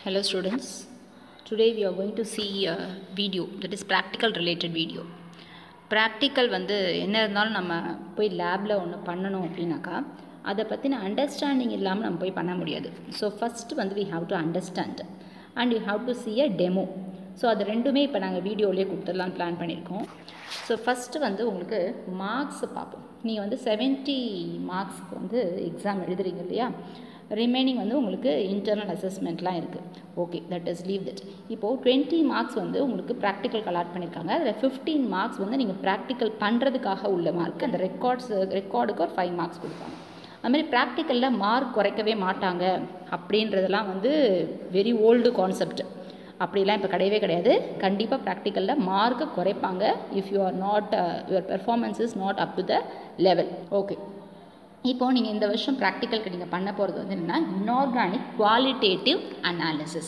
Hello students. Today we are going to see a video that is practical related video. Practical வந்து என்ன இருந்தாலும் நம்ம போய் லேபில் ஒன்று பண்ணணும் அப்படின்னாக்கா அதை பற்றின அண்டர்ஸ்டாண்டிங் இல்லாமல் நம்ம போய் பண்ண முடியாது ஸோ ஃபஸ்ட்டு வந்து we have to understand and you have to see a demo so அது ரெண்டுமே இப்போ நாங்கள் வீடியோலேயே கொடுத்துடலான்னு பிளான் பண்ணியிருக்கோம் ஸோ ஃபஸ்ட்டு வந்து உங்களுக்கு மார்க்ஸ் பார்ப்போம் நீங்கள் வந்து செவன்ட்டி மார்க்ஸ்க்கு வந்து எக்ஸாம் எழுதுறீங்க இல்லையா ரிமைனிங் வந்து உங்களுக்கு இன்டர்னல் அசஸ்மெண்ட்லாம் இருக்குது okay that is leave that இப்போது டுவெண்ட்டி மார்க்ஸ் வந்து உங்களுக்கு ப்ராக்டிக்கல் அலாட் பண்ணியிருக்காங்க அதில் ஃபிஃப்டீன் மார்க்ஸ் வந்து நீங்கள் ப்ராக்டிக்கல் பண்ணுறதுக்காக உள்ள மார்க் அந்த ரெக்கார்ட்ஸ் ரெக்கார்டுக்கு ஒரு ஃபைவ் மார்க்ஸ் கொடுப்பாங்க அதுமாதிரி ப்ராக்டிக்கலில் மார்க் குறைக்கவே மாட்டாங்க அப்படின்றதெல்லாம் வந்து வெரி ஓல்டு கான்செப்ட் அப்படிலாம் இப்போ கிடையவே கிடையாது கண்டிப்பாக ப்ராக்டிக்கலில் மார்க்கை குறைப்பாங்க if you are not your performance is not up to the level okay இப்போது நீங்கள் இந்த வருஷம் ப்ராக்டிக்கலுக்கு நீங்கள் பண்ண போகிறது வந்து என்னென்னா இன்ஆர்கானிக் குவாலிட்டேட்டிவ் அனாலிசிஸ்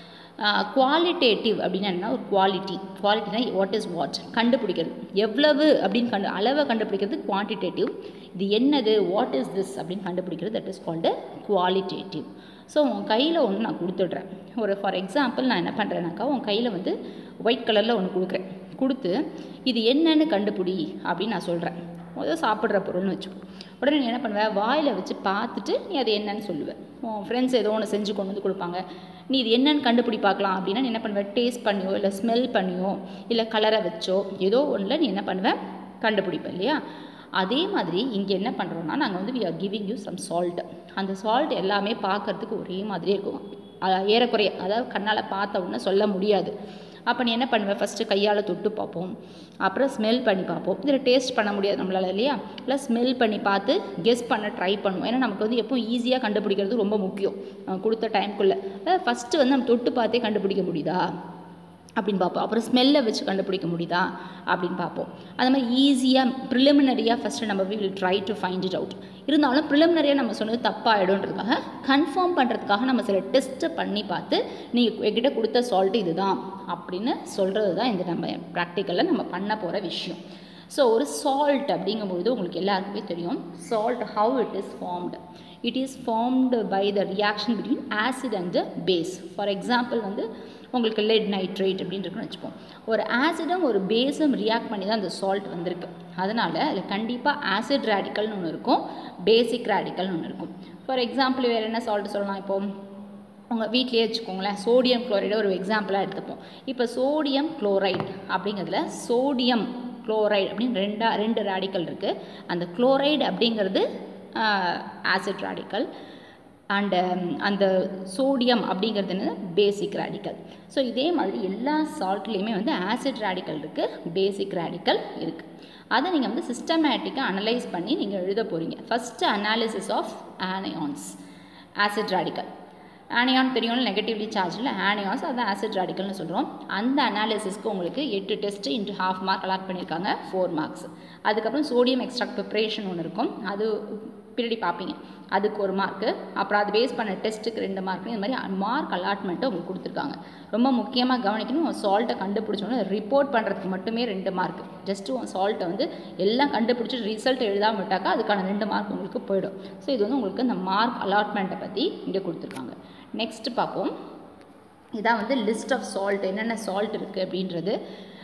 குவாலிட்டேட்டிவ் அப்படின்னா என்ன ஒரு குவாலிட்டி குவாலிட்டினா வாட் இஸ் வாட் கண்டுபிடிக்கிறது எவ்வளவு அப்படின்னு கண்டு அளவை கண்டுபிடிக்கிறது குவான்டிடேட்டிவ் இது என்னது வாட் இஸ் திஸ் அப்படின்னு கண்டுபிடிக்கிறது that is called qualitative so உன் கையில் ஒன்று நான் கொடுத்துட்றேன் ஒரு ஃபார் எக்ஸாம்பிள் நான் என்ன பண்ணுறேன்னாக்கா உன் கையில் வந்து ஒயிட் கலரில் ஒன்று கொடுக்குறேன் கொடுத்து இது என்னன்னு கண்டுபிடி அப்படின்னு நான் சொல்கிறேன் முதல் சாப்பிட்ற பொருள்னு வச்சுக்கோ உடனே நீ என்ன பண்ணுவேன் வாயில் வச்சு பார்த்துட்டு நீ அது என்னன்னு சொல்லுவேன் உன் ஃப்ரெண்ட்ஸ் ஏதோ ஒன்று செஞ்சு கொண்டு வந்து கொடுப்பாங்க நீ இது என்னன்னு கண்டுபிடி பார்க்கலாம் அப்படின்னா நீ என்ன பண்ணுவேன் டேஸ்ட் பண்ணியோ இல்லை ஸ்மெல் பண்ணியோ இல்லை கலரை வச்சோ ஏதோ ஒன்றில் நீ என்ன பண்ணுவேன் கண்டுபிடிப்பேன் இல்லையா அதே மாதிரி இங்கே என்ன பண்ணுறோன்னா நாங்கள் வந்து we are giving you some salt அந்த சால்ட் எல்லாமே பார்க்கறதுக்கு ஒரே மாதிரியே இருக்கும் ஏறக்குறைய அதாவது கண்ணால் பார்த்த உடனே சொல்ல முடியாது அப்போ நீ என்ன பண்ணுவேன் ஃபஸ்ட்டு கையால் தொட்டு பார்ப்போம் அப்புறம் ஸ்மெல் பண்ணி பார்ப்போம் இதில் டேஸ்ட் பண்ண முடியாது நம்மளால் இல்லையா இல்லை ஸ்மெல் பண்ணி பார்த்து கெஸ் பண்ண ட்ரை பண்ணுவோம் ஏன்னா நமக்கு வந்து எப்போ ஈஸியாக கண்டுபிடிக்கிறது ரொம்ப முக்கியம் கொடுத்த டைம்குள்ளே அதாவது ஃபஸ்ட்டு வந்து நம்ம தொட்டு பார்த்தே கண்டுபிடிக்க முடியுதா அப்படின்னு பார்ப்போம் அப்புறம் ஸ்மெல்லை வச்சு கண்டுபிடிக்க முடியுதா அப்படின்னு பார்ப்போம் அந்த மாதிரி ஈஸியாக ப்ரிலிமினரியாக ஃபஸ்ட்டு நம்ம will try to find it out இருந்தாலும் ப்ரிலிமினரியாக நம்ம சொன்னது தப்பாகிடும்ன்றதுக்காக கன்ஃபார்ம் பண்ணுறதுக்காக நம்ம சில டெஸ்ட்டை பண்ணி பார்த்து நீங்கள் எங்கிட்ட கொடுத்த சால்ட் இதுதான் அப்படின்னு சொல்கிறது தான் இந்த நம்ம ப்ராக்டிக்கலில் நம்ம பண்ண போகிற விஷயம் ஸோ ஒரு சால்ட் அப்படிங்கும்பொழுது உங்களுக்கு எல்லாருக்குமே தெரியும் salt how it is formed it is formed by the reaction between acid and base for example வந்து உங்களுக்கு லெட் நைட்ரேட் அப்படின்னு இருக்குன்னு வச்சுப்போம் ஒரு ஆசிடும் ஒரு பேஸும் ரியாக்ட் பண்ணி தான் அந்த சால்ட் வந்திருக்கு அதனால் அதில் கண்டிப்பாக ஆசிட் ரேடிக்கல்னு ஒன்று இருக்கும் பேசிக் ரேடிக்கல்னு ஒன்று இருக்கும் ஃபார் எக்ஸாம்பிள் வேறு என்ன சால்ட் சொல்லலாம் இப்போது உங்கள் வீட்லேயே வச்சுக்கோங்களேன் சோடியம் குளோரைடை ஒரு எக்ஸாம்பிளாக எடுத்துப்போம் இப்போ சோடியம் குளோரைட் அப்படிங்கிறதுல சோடியம் குளோரைடு அப்படின்னு ரெண்டா ரெண்டு ரேடிக்கல் இருக்குது அந்த குளோரைடு அப்படிங்கிறது ஆசிட் ரேடிக்கல் அண்டு அந்த சோடியம் அப்படிங்கிறது என்ன பேசிக் ரேடிக்கல் ஸோ இதே மாதிரி எல்லா சால்ட்லேயுமே வந்து ஆசிட் ரேடிக்கல் இருக்குது பேசிக் ரேடிக்கல் இருக்குது அதை நீங்கள் வந்து சிஸ்டமேட்டிக்காக அனலைஸ் பண்ணி நீங்கள் எழுத போகிறீங்க first analysis of anions acid radical anion தெரியும் நெகட்டிவ்லி சார்ஜில் ஆனியான்ஸ் அதான் ஆசிட் ரேடிக்கல்னு சொல்கிறோம் அந்த அனாலிசிஸ்க்கு உங்களுக்கு எட்டு test into half mark allot பண்ணியிருக்காங்க ஃபோர் மார்க்ஸ் அதுக்கப்புறம் சோடியம் எக்ஸ்ட்ராக்ட் ப்ரிப்ரேஷன் ஒன்று இருக்கும் அது பின்னாடி பார்ப்பீங்க அதுக்கு ஒரு மார்க்கு அப்புறம் அது பேஸ் பண்ண டெஸ்ட்டுக்கு ரெண்டு மார்க்கு இந்த மாதிரி மார்க் அலாட்மெண்ட்டை உங்களுக்கு கொடுத்துருக்காங்க ரொம்ப முக்கியமாக கவனிக்கணும் சால்ட்டை கண்டுபிடிச்சோன்னு ரிப்போர்ட் பண்ணுறதுக்கு மட்டுமே ரெண்டு மார்க் ஜஸ்ட்டு உன் சால்ட்டை வந்து எல்லாம் கண்டுபிடிச்சி ரிசல்ட் எழுதாமல் விட்டாக்கா அதுக்கான ரெண்டு மார்க் உங்களுக்கு போயிடும் ஸோ இது வந்து உங்களுக்கு இந்த மார்க் அலாட்மெண்ட்டை பற்றி இங்கே கொடுத்துருக்காங்க நெக்ஸ்ட் பார்ப்போம் இதான் வந்து லிஸ்ட் ஆஃப் சால்ட் என்னென்ன சால்ட் இருக்குது அப்படின்றது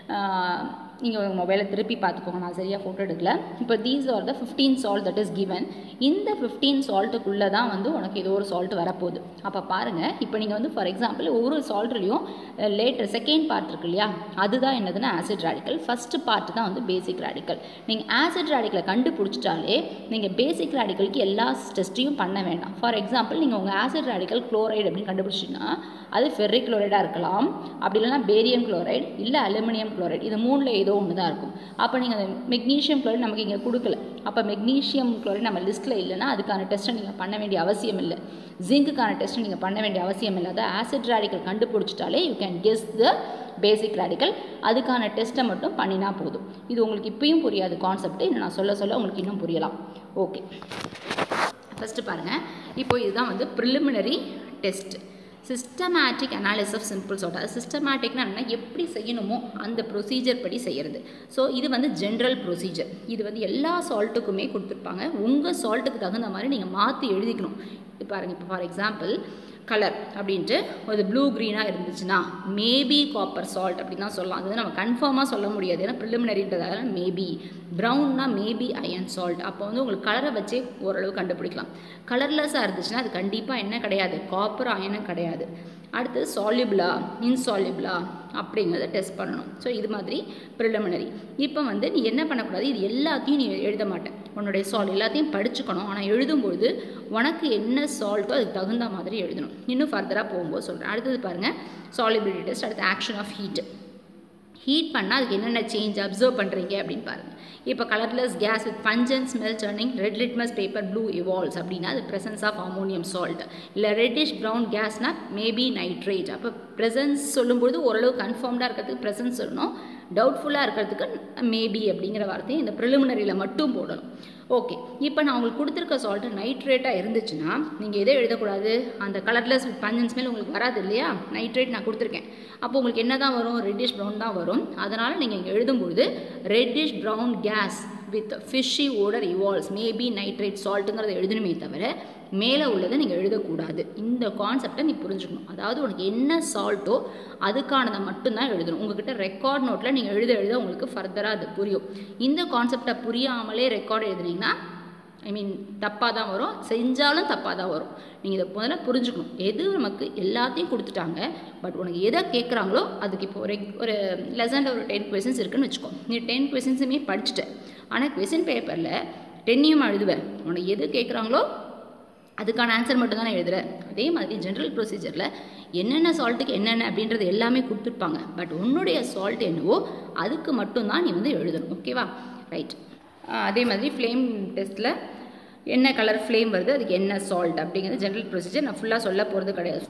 நீங்கள் உங்கள் மொபைலை திருப்பி பார்த்துக்கோங்க நான் சரியாக ஃபோட்டோ எடுக்கல இப்போ these are the fifteen salt that is given இந்த ஃபிஃப்டீன் சால்ட்டுக்குள்ளே தான் வந்து உனக்கு ஏதோ ஒரு சால்ட் வரப்போகுது அப்போ பாருங்கள் இப்போ நீங்கள் வந்து ஃபார் எக்ஸாம்பிள் ஒவ்வொரு சால்ட்லேயும் லேட்டர் செகண்ட் பார்ட் இருக்கு இல்லையா அதுதான் என்னதுன்னா ஆசிட் ரேடிக்கல் ஃபஸ்ட்டு பார்ட் தான் வந்து பேசிக் ரேடிக்கல் நீங்கள் ஆசிட் ரேடிக்கலை கண்டுபிடிச்சிட்டாலே நீங்கள் பேசிக் ரேடிக்கலுக்கு எல்லா டெஸ்ட்டையும் பண்ண வேண்டாம் ஃபார் எக்ஸாம்பிள் நீங்கள் உங்கள் ஆசிட் ரேடிக்கல் குளோரைடு அப்படின்னு கண்டுபிடிச்சிங்கன்னா அது ஃபெர்ரிக் குளோரைடாக இருக்கலாம் அப்படி இல்லைனா பேரியம் குளோரைடு இல்லை அலுமினியம் குளோரைடு இது மூணில் ஏதோ ஒன்று தான் இருக்கும் அப்போ நீங்கள் அந்த மெக்னீஷியம் குளோரைட் நமக்கு இங்கே கொடுக்கல அப்போ மெக்னீஷியம் குளோரைட் நம்ம லிஸ்ட்டில் இல்லைன்னா அதுக்கான டெஸ்ட்டை நீங்கள் பண்ண வேண்டிய அவசியம் இல்லை ஜிங்க்குக்கான டெஸ்ட்டை நீங்கள் பண்ண வேண்டிய அவசியம் இல்லை அதாவது ஆசிட் ரேடிக்கல் கண்டுபிடிச்சிட்டாலே you can guess the basic radical அதுக்கான டெஸ்ட்டை மட்டும் பண்ணினா போதும் இது உங்களுக்கு இப்பயும் புரியாது கான்செப்ட் இன்னும் நான் சொல்ல சொல்ல உங்களுக்கு இன்னும் புரியலாம் ஓகே ஃபஸ்ட்டு பாருங்கள் இப்போ இதுதான் வந்து preliminary test systematic analysis of simple salt அது சிஸ்டமேட்டிக்னா என்ன எப்படி செய்யணுமோ அந்த ப்ரொசீஜர் படி செய்கிறது ஸோ இது வந்து ஜென்ரல் ப்ரொசீஜர் இது வந்து எல்லா சால்ட்டுக்குமே கொடுத்துருப்பாங்க உங்கள் சால்ட்டுக்கு தகுந்த மாதிரி நீங்கள் மாற்றி எழுதிக்கணும் இப்போ பாருங்கள் இப்போ ஃபார் எக்ஸாம்பிள் கலர் அப்படின்ட்டு ஒரு ப்ளூ க்ரீனாக இருந்துச்சுன்னா மேபி காப்பர் சால்ட் அப்படின்னு தான் சொல்லலாம் அது வந்து நம்ம கன்ஃபார்மாக சொல்ல முடியாது ஏன்னா ப்ரிலிமினரின்றதால மேபி ப்ரௌன்னா மேபி அயன் சால்ட் அப்போ வந்து உங்களுக்கு கலரை வச்சே ஓரளவு கண்டுபிடிக்கலாம் கலர்லெஸ்ஸாக இருந்துச்சுன்னா அது கண்டிப்பாக என்ன கிடையாது காப்பர் அயனும் கிடையாது அடுத்து சால்யூபிளா இன்சால்யூபிளா அப்படிங்கிறத டெஸ்ட் பண்ணணும் ஸோ இது மாதிரி ப்ரிலிமினரி இப்போ வந்து நீ என்ன பண்ணக்கூடாது இது எல்லாத்தையும் நீ எழுத மாட்டேன் உன்னுடைய சால்ட் எல்லாத்தையும் படிச்சுக்கணும் ஆனால் எழுதும்போது உனக்கு என்ன சால்ட்டோ அதுக்கு தகுந்த மாதிரி எழுதணும் இன்னும் ஃபர்தராக போகும்போது சொல்கிறேன் அடுத்தது பாருங்கள் சாலிபிலிட்டி டெஸ்ட் அடுத்து ஆக்ஷன் ஆஃப் ஹீட் ஹீட் பண்ணால் அதுக்கு என்னென்ன சேஞ்ச் அப்சர்வ் பண்ணுறீங்க அப்படின்னு பாருங்கள் இப்போ colourless gas with pungent smell turning red litmus paper blue evolves அப்படின்னா அது ப்ரெசன்ஸ் ஆஃப் அமோனியம் சால்ட் இல்லை ரெட்டிஷ் ப்ரௌன் கேஸ்னால் மேபி நைட்ரேட் அப்போ ப்ரெசன்ஸ் சொல்லும்போது ஓரளவு கன்ஃபார்ம்டாக இருக்கிறதுக்கு ப்ரெசன்ஸ் சொல்லணும் டவுட்ஃபுல்லாக இருக்கிறதுக்கு மேபி அப்படிங்கிற வார்த்தையை இந்த ப்ரிலிமினரியில் மட்டும் போடணும் ஓகே இப்போ நான் உங்களுக்கு கொடுத்துருக்க சால்ட்டு நைட்ரேட்டாக இருந்துச்சுன்னா நீங்கள் எதை எழுதக்கூடாது அந்த கலர்லெஸ் வித் பஞ்சன் ஸ்மெல் உங்களுக்கு வராது இல்லையா நைட்ரேட் நான் கொடுத்துருக்கேன் அப்போ உங்களுக்கு என்ன தான் வரும் ரெட்டிஷ் ப்ரௌன் தான் வரும் அதனால் நீங்கள் இங்கே எழுதும்போது reddish brown gas with fishy odour evolves maybe nitrate சால்ட்டுங்கிறத எழுதணுமே தவிர மேலே உள்ளதை நீங்கள் எழுதக்கூடாது இந்த கான்செப்டை நீ புரிஞ்சுக்கணும் அதாவது உனக்கு என்ன சால்ட்டோ அதுக்கானதை மட்டும்தான் எழுதணும் உங்ககிட்ட ரெக்கார்ட் நோட்டில் நீங்கள் எழுத எழுத உங்களுக்கு ஃபர்தராக அது புரியும் இந்த கான்செப்டை புரியாமலே ரெக்கார்ட் எழுதுனீங்கன்னா ஐ மீன் தப்பாக தான் வரும் செஞ்சாலும் தப்பாக தான் வரும் நீங்கள் இதை முதல்ல புரிஞ்சுக்கணும் எது நமக்கு எல்லாத்தையும் கொடுத்துட்டாங்க பட் உனக்கு எதை கேட்குறாங்களோ அதுக்கு இப்போ ஒரு ஒரு லெசனில் ஒரு டென் கொஷின்ஸ் இருக்குன்னு வச்சுக்கோ நீ டென் கொஷின்ஸுமே படிச்சுட்ட ஆனால் கொஷின் பேப்பரில் டென்னியும் எழுதுவேன் உனக்கு எது கேட்குறாங்களோ அதுக்கான ஆன்சர் மட்டும் தான் எழுதுற அதே மாதிரி ஜென்ரல் ப்ரொசீஜரில் என்னென்ன சால்ட்டுக்கு என்னென்ன அப்படின்றது எல்லாமே கொடுத்துருப்பாங்க பட் உன்னுடைய சால்ட் என்னவோ அதுக்கு மட்டும்தான் நீ வந்து எழுதணும் ஓகேவா ரைட் அதே மாதிரி ஃப்ளேம் டெஸ்ட்டில் என்ன கலர் ஃப்ளேம் வருது அதுக்கு என்ன சால்ட் அப்படிங்கிறது ஜென்ரல் ப்ரொசீஜர் நான் ஃபுல்லாக சொல்ல போகிறது கிடையாது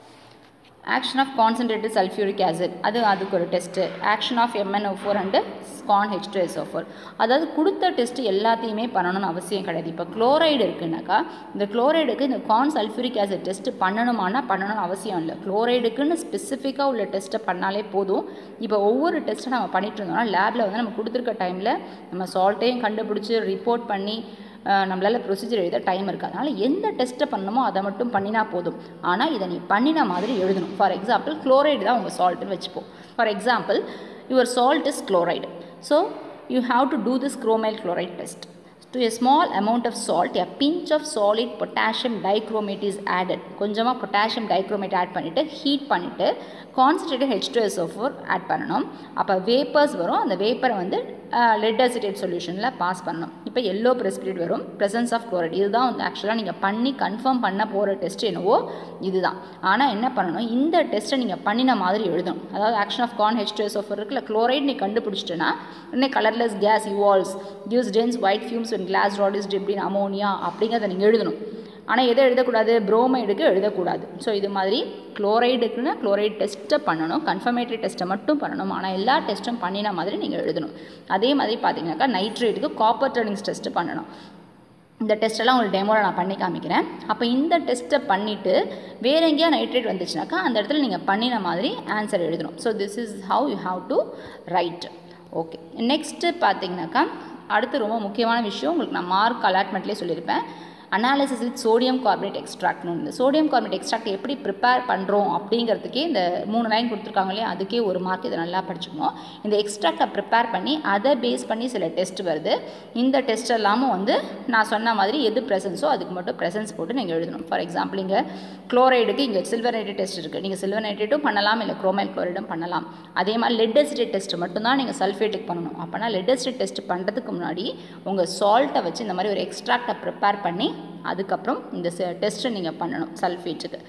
action of concentrated sulphuric acid அது அதுக்கு ஒரு test action of M N O four and con H two S O four அதாவது கொடுத்த டெஸ்ட்டு எல்லாத்தையுமே பண்ணணும்னு அவசியம் கிடையாது இப்போ குளோரைடு இருக்குனாக்கா இந்த குளோரைடுக்கு இந்த கான் சல்ஃபியூரிக் ஆசிட் டெஸ்ட்டு பண்ணணுமானா பண்ணணும்னு அவசியம் இல்லை குளோரைடுக்குன்னு ஸ்பெசிஃபிக்காக உள்ள டெஸ்ட்டை பண்ணாலே போதும் இப்போ ஒவ்வொரு டெஸ்ட்டை நம்ம பண்ணிட்டு இருந்தோம்னா லேபில் வந்து நம்ம கொடுத்துருக்க டைமில் நம்ம சால்ட்டையும் கண்டுபிடிச்சி ரிப்போர்ட் பண்ணி நம்மளால் ப்ரொசீஜர் எழுத டைம் இருக்குது அதனால் எந்த டெஸ்ட்டை பண்ணணுமோ அதை மட்டும் பண்ணினா போதும் ஆனால் இதை நீ பண்ணின மாதிரி எழுதணும் ஃபார் எக்ஸாம்பிள் குளோரைடு தான் உங்கள் சால்ட்டுன்னு வச்சுப்போம் for example your salt is chloride so you have to do this chromyl chloride test to a small amount of salt a pinch of solid potassium dichromate is added கொஞ்சமாக potassium dichromate add பண்ணிவிட்டு heat பண்ணிவிட்டு concentrated H two S O four add பண்ணணும் அப்போ vapours வரும் அந்த வேப்பரை வந்து let acetate சொல்யூஷனில் pass பண்ணணும் இப்போ எல்லோ ப்ரெஸ்பிரிட் வரும் ப்ரெசன்ஸ் ஆஃப் குளோரைட் இதுதான் வந்து ஆக்சுவலாக நீங்கள் பண்ணி கன்ஃபார்ம் பண்ண போகிற டெஸ்ட் என்னவோ இதுதான் ஆனால் என்ன பண்ணணும் இந்த டெஸ்ட்டை நீங்கள் பண்ணின மாதிரி எழுதணும் அதாவது action of con H two S O four இருக்குல்ல குளோரைட் நீ கண்டுபிடிச்சிட்டேன்னா உடனே colourless gas evolves gives dense white fumes and glass rod is dipped in ammonia அப்படிங்கிறத நீங்கள் எழுதணும் ஆனால் எதை எழுதக்கூடாது புரோமைடுக்கு எழுதக்கூடாது ஸோ இது மாதிரி குளோரைடுக்குன்னு குளோரைட் டெஸ்ட்டை பண்ணணும் கன்ஃபர்மேட்டரி டெஸ்ட்டை மட்டும் பண்ணணும் ஆனால் எல்லா டெஸ்ட்டும் பண்ணின மாதிரி நீங்கள் எழுதணும் அதே மாதிரி பார்த்தீங்கன்னாக்கா நைட்ரேட்டுக்கு காப்பர் டர்னிங்ஸ் டெஸ்ட்டு பண்ணணும் இந்த டெஸ்ட்டெல்லாம் உங்களுக்கு டெமோவில் நான் பண்ணி காமிக்கிறேன் அப்போ இந்த டெஸ்ட்டை பண்ணிவிட்டு வேறு எங்கேயா நைட்ரேட் வந்துச்சுனாக்கா அந்த இடத்துல நீங்கள் பண்ணின மாதிரி ஆன்சர் எழுதணும் so this is how you have to write okay next பார்த்தீங்கன்னாக்கா அடுத்து ரொம்ப முக்கியமான விஷயம் உங்களுக்கு நான் மார்க் அலாட்மெண்ட்லேயே சொல்லியிருப்பேன் அனாலிசிஸ் வித் சோடியம் கார்பனேட் எக்ஸ்ட்ராக்ட்னு இந்த சோடியம் கார்பனேட் எக்ஸ்ட்ராக்ட் எப்படி ப்ரிப்பேர் பண்ணுறோம் அப்படிங்கிறதுக்கே இந்த மூணு லைன் கொடுத்துருக்காங்க இல்லையா அதுக்கே ஒரு மார்க் இதை நல்லா படிச்சுக்கணும் இந்த எக்ஸ்ட்ராக்டை ப்ரிப்பேர் பண்ணி அதை பேஸ் பண்ணி சில டெஸ்ட் வருது இந்த டெஸ்ட் எல்லாமும் வந்து நான் சொன்ன மாதிரி எது ப்ரெசன்ஸோ அதுக்கு மட்டும் ப்ரெசன்ஸ் போட்டு நீங்கள் எழுதணும் ஃபார் எக்ஸாம்பிள் இங்கே குளோரைடுக்கு இங்கே சில்வர் நைட்ரேட் டெஸ்ட் இருக்குது நீங்கள் சில்வர் நைட்ரேட்டும் பண்ணலாம் இல்லை குரோமைல் குளோரைடும் பண்ணலாம் அதே மாதிரி லெட் அசிடேட் டெஸ்ட் மட்டும்தான் நீங்கள் சல்ஃபேட்டுக்கு பண்ணணும் அப்போனா லெட் அசிடேட் டெஸ்ட் பண்ணுறதுக்கு முன்னாடி உங்கள் சால்ட்டை வச்சு இந்த மாதிரி ஒரு எக்ஸ்ட்ராக்டை ப்ரிப்பேர் பண்ணி அதுக்கப்புறம் இந்த டெஸ்ட்டை நீங்கள் பண்ணணும் சல்ஃபேட்டுக்கு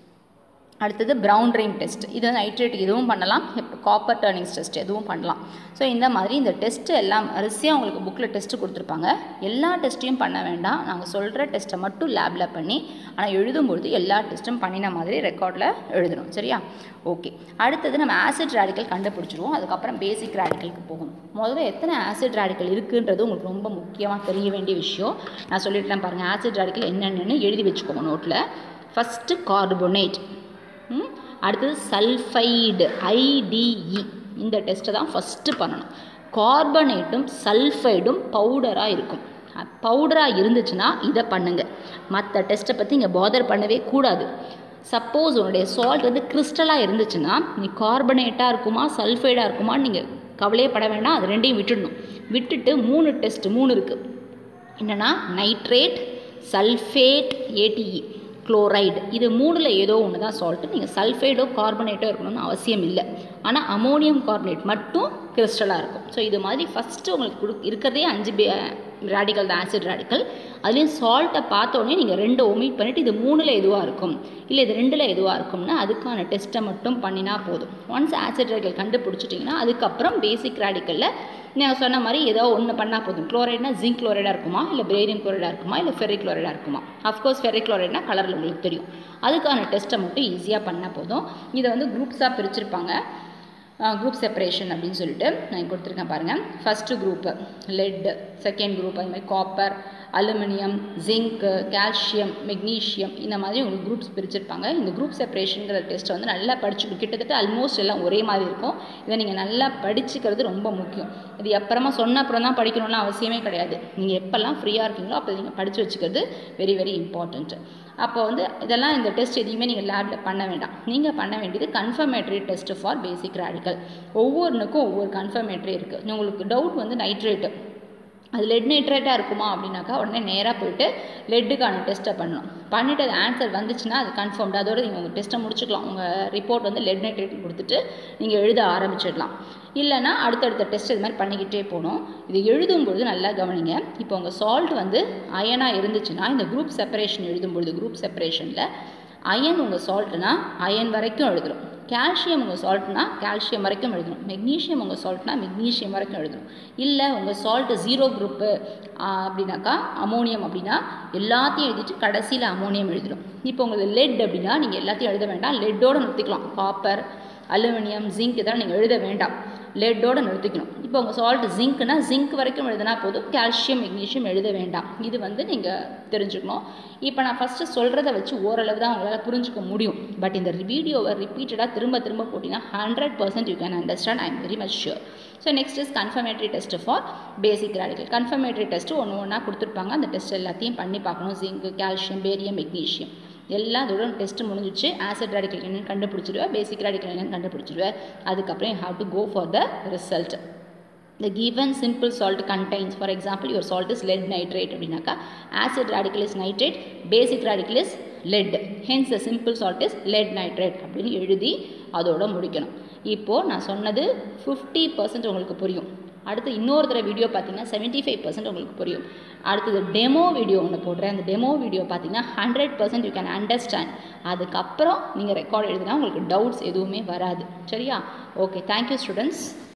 அடுத்தது ப்ரௌன் ட்ரீம் டெஸ்ட் இது நைட்ரேட் இதுவும் பண்ணலாம் இப்போ காப்பர் டர்னிங்ஸ் டெஸ்ட் எதுவும் பண்ணலாம் ஸோ இந்த மாதிரி இந்த டெஸ்ட்டு எல்லாம் வரிசையாக உங்களுக்கு புக்கில் டெஸ்ட்டு கொடுத்துருப்பாங்க எல்லா டெஸ்ட்டையும் பண்ண வேண்டாம் நாங்கள் சொல்கிற டெஸ்ட்டை மட்டும் லேபில் பண்ணி ஆனால் எழுதும்பொழுது எல்லா டெஸ்ட்டும் பண்ணின மாதிரி ரெக்கார்டில் எழுதணும் சரியா ஓகே அடுத்தது நம்ம ஆசிட் ரேடிக்கல் கண்டுபிடிச்சிருவோம் அதுக்கப்புறம் பேசிக் ரேடிக்கலுக்கு போகணும் முதல்ல எத்தனை ஆசிட் ரேடிக்கல் இருக்குன்றது உங்களுக்கு ரொம்ப முக்கியமாக தெரிய வேண்டிய விஷயம் நான் சொல்லிட்டேன் பாருங்கள் ஆசிட் ரேடிக்கல் என்னென்னு எழுதி வச்சுக்கோங்க நோட்டில் ஃபஸ்ட்டு கார்போனேட் அடுத்தது சல்ஃபைடு ஐடிஇ இந்த டெஸ்ட்டை தான் ஃபஸ்ட்டு பண்ணணும் கார்பனேட்டும் சல்ஃபைடும் பவுடராக இருக்கும் பவுடராக இருந்துச்சுன்னா இதை பண்ணுங்கள் மற்ற டெஸ்ட்டை பற்றி இங்கே பாதர் பண்ணவே கூடாது சப்போஸ் உன்னுடைய சால்ட் வந்து கிறிஸ்டலாக இருந்துச்சுன்னா நீ கார்பனேட்டாக இருக்குமா சல்ஃபைடாக இருக்குமா நீங்கள் கவலையே பட வேண்டாம் அது ரெண்டையும் விட்டுடணும் விட்டுட்டு மூணு டெஸ்ட் மூணு இருக்குது என்னென்னா நைட்ரேட் சல்ஃபேட் ஏடிஇ குளோரைடு இது மூணில் ஏதோ ஒன்று தான் சால்ட்டு நீங்கள் சல்ஃபைடோ கார்பனேட்டோ இருக்கணும்னு அவசியம் இல்லை ஆனால் அமோனியம் கார்பனேட் மட்டும் கிறிஸ்டலாக இருக்கும் ஸோ இது மாதிரி ஃபஸ்ட்டு உங்களுக்கு கொடு இருக்கிறதே அஞ்சு ரேடிக்கல் தான் ஆசிட் ரேடிக்கல் அதுலேயும் சால்ட்டை பார்த்தோன்னே நீங்கள் ரெண்டு ஒமிட் பண்ணிவிட்டு இது மூணில் எதுவாக இருக்கும் இல்லை இது ரெண்டில் எதுவாக இருக்கும்னா அதுக்கான டெஸ்ட்டை மட்டும் பண்ணினா போதும் ஒன்ஸ் ஆசிட் ரேடிக்கல் கண்டுபிடிச்சிட்டிங்கன்னா அதுக்கப்புறம் பேசிக் ரேடிக்கலில் நான் சொன்ன மாதிரி ஏதோ ஒன்று பண்ணால் போதும் குளோரைட்னா ஜிங்க் குளோரைடாக இருக்குமா இல்லை பிரேரியம் குளோரைடாக இருக்குமா இல்லை ஃபெரிக் குளோரைடாக இருக்குமா அஃப்கோர்ஸ் ஃபெரிக் குளோரைட்னா கலரில் உங்களுக்கு தெரியும் அதுக்கான டெஸ்ட்டை மட்டும் ஈஸியாக பண்ணால் போதும் இதை வந்து குரூப்ஸாக பிரிச்சிருப்பாங்க குரூப் செப்பரேஷன் அப்படின்னு சொல்லிட்டு நான் கொடுத்துருக்கேன் பாருங்கள் first group lead second group அது மாதிரி copper aluminium zinc calcium magnesium இந்த மாதிரி உங்களுக்கு குரூப்ஸ் பிரிச்சிருப்பாங்க இந்த குரூப் செப்பரேஷனுங்கிற டெஸ்ட்டை வந்து நல்லா படிச்சு கிட்டத்தட்ட ஆல்மோஸ்ட் எல்லாம் ஒரே மாதிரி இருக்கும் இதை நீங்கள் நல்லா படிச்சுக்கிறது ரொம்ப முக்கியம் இது அப்புறமா சொன்ன அப்புறம் தான் படிக்கணும்னு அவசியமே கிடையாது நீங்கள் எப்போல்லாம் ஃப்ரீயாக இருக்கீங்களோ அப்போ நீங்கள் படித்து வச்சுக்கிறது வெரி வெரி இம்பார்ட்டண்ட்டு அப்போ வந்து இதெல்லாம் இந்த டெஸ்ட் எதையுமே நீங்கள் லேபில் பண்ண வேண்டாம் நீங்கள் பண்ண வேண்டியது confirmatory test for basic radical ஒவ்வொன்றுக்கும் ஒவ்வொரு கன்ஃபர்மேட்டரி இருக்குது உங்களுக்கு டவுட் வந்து நைட்ரேட்டு அது லெட் நைட்ரேட்டாக இருக்குமா அப்படின்னாக்கா உடனே நேராக போயிட்டு லெட்டுக்கான டெஸ்ட்டை பண்ணணும் பண்ணிவிட்டு அது ஆன்சர் வந்துச்சுன்னா அது கன்ஃபார்ம்டு அதோட நீங்கள் உங்கள் டெஸ்ட்டை முடிச்சுக்கலாம் உங்கள் ரிப்போர்ட் வந்து லெட் நைட்ரேட் கொடுத்துட்டு நீங்கள் எழுத ஆரம்பிச்சிடலாம் இல்லைனா அடுத்தடுத்த டெஸ்ட் இது மாதிரி பண்ணிக்கிட்டே போகணும் இது எழுதும்பொழுது நல்லா கவனிங்க இப்போ உங்கள் சால்ட் வந்து அயனாக இருந்துச்சுன்னா இந்த குரூப் செப்பரேஷன் எழுதும்பொழுது குரூப் செப்பரேஷனில் அயன் உங்கள் சால்ட்னா அயன் வரைக்கும் எழுதணும் கால்சியம் உங்கள் சால்ட்னா கால்சியம் வரைக்கும் எழுதணும் மெக்னீஷியம் உங்கள் சால்ட்னா மெக்னீஷியம் வரைக்கும் எழுதணும் இல்லை உங்கள் சால்ட்டு ஜீரோ குரூப்பு அப்படின்னாக்கா அமோனியம் அப்படின்னா எல்லாத்தையும் எழுதிட்டு கடைசியில் அமோனியம் எழுதணும் இப்போ உங்களுக்கு லெட் அப்படின்னா நீங்கள் எல்லாத்தையும் எழுத வேண்டாம் லெட்டோடு நிறுத்திக்கலாம் காப்பர் அலுமினியம் ஜிங்க் இதெல்லாம் நீங்கள் எழுத வேண்டாம் லெட்டோடு நிறுத்திக்கணும் இப்போ உங்கள் சால்ட் ஜிங்க்னா ஜிங்க் வரைக்கும் எழுதினா போதும் கால்சியம் மெக்னீஷியம் எழுத வேண்டாம் இது வந்து நீங்கள் தெரிஞ்சுக்கணும் இப்போ நான் ஃபஸ்ட்டு சொல்கிறத வச்சு ஓரளவு தான் உங்களால் புரிஞ்சுக்க முடியும் பட் இந்த வீடியோவை ரிப்பீட்டடாக திரும்ப திரும்ப போட்டிங்கன்னா hundred percent you can understand I am very much sure so next is confirmatory test for basic radical confirmatory test ஒன்று ஒன்றா கொடுத்துருப்பாங்க அந்த டெஸ்ட் எல்லாத்தையும் பண்ணி பார்க்கணும் ஜிங்க் கால்சியம் பேரியம் மெக்னீஷியம் எல்லா அதோட டெஸ்ட் முடிஞ்சிச்சு ஆசிட் ரேடிக்கல் என்னென்னு கண்டுபிடிச்சிடுவேன் பேசிக் ரேடிக்கல் என்னென்னு கண்டுபிடிச்சிடுவேன் அதுக்கப்புறம் you have to go for the result the given simple salt contains for example your salt is lead nitrate அப்படின்னாக்கா acid radical is nitrate basic radical is lead hence the simple salt is lead nitrate அப்படின்னு எழுதி அதோட முடிக்கணும் இப்போது நான் சொன்னது fifty percent உங்களுக்கு புரியும் அடுத்து இன்னொரு தடவை வீடியோ பார்த்தீங்கன்னா செவன்ட்டி ஃபைவ் பர்சன்ட் உங்களுக்கு புரியும் அடுத்தது டெமோ வீடியோ ஒன்று போடுறேன் அந்த டெமோ வீடியோ பார்த்தீங்கன்னா hundred percent you can understand அதுக்கப்புறம் நீங்கள் ரெக்கார்ட் எழுதினா உங்களுக்கு டவுட்ஸ் எதுவுமே வராது சரியா ஓகே தேங்க்யூ ஸ்டூடெண்ட்ஸ்